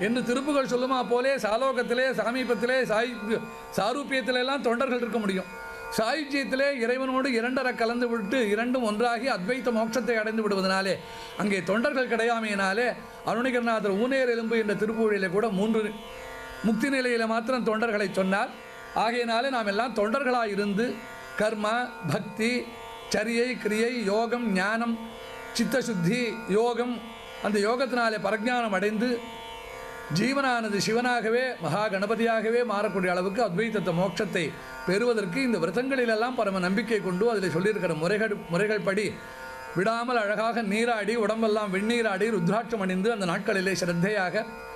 என்று திருப்புகள் சொல்லுமா போலே சாலோகத்திலே சாமீபத்திலே சாய் சாரூபியத்திலே எல்லாம் தொண்டர்கள் இருக்க முடியும் சாயுஜ்யத்திலே இறைவனோடு இரண்டர கலந்து விட்டு இரண்டும் ஒன்றாகி அத்வைத்த மோட்சத்தை அடைந்து விடுவதனாலே அங்கே தொண்டர்கள் கிடையாமையினாலே அருணிகரநாதர் ஊனேர் எலும்பு என்ற திருப்பூழிலே கூட மூன்று முக்தி நிலையில மாத்திரம் தொண்டர்களை சொன்னார் ஆகையினாலே நாம் எல்லாம் தொண்டர்களாக இருந்து கர்மா பக்தி சரியை கிரியை யோகம் ஞானம் சித்தசுத்தி யோகம் அந்த யோகத்தினாலே பரஜானம் அடைந்து ஜீவனானது சிவனாகவே மகா கணபதியாகவே மாறக்கூடிய அளவுக்கு அத்வைத்தத்த மோட்சத்தை பெறுவதற்கு இந்த விரதங்களிலெல்லாம் பரம நம்பிக்கை கொண்டு அதில் சொல்லியிருக்கிற முறைகள் முறைகள் படி விடாமல் அழகாக நீராடி உடம்பெல்லாம் வெந்நீராடி ருத்ராட்சம் அணிந்து அந்த நாட்களிலே சிரத்தையாக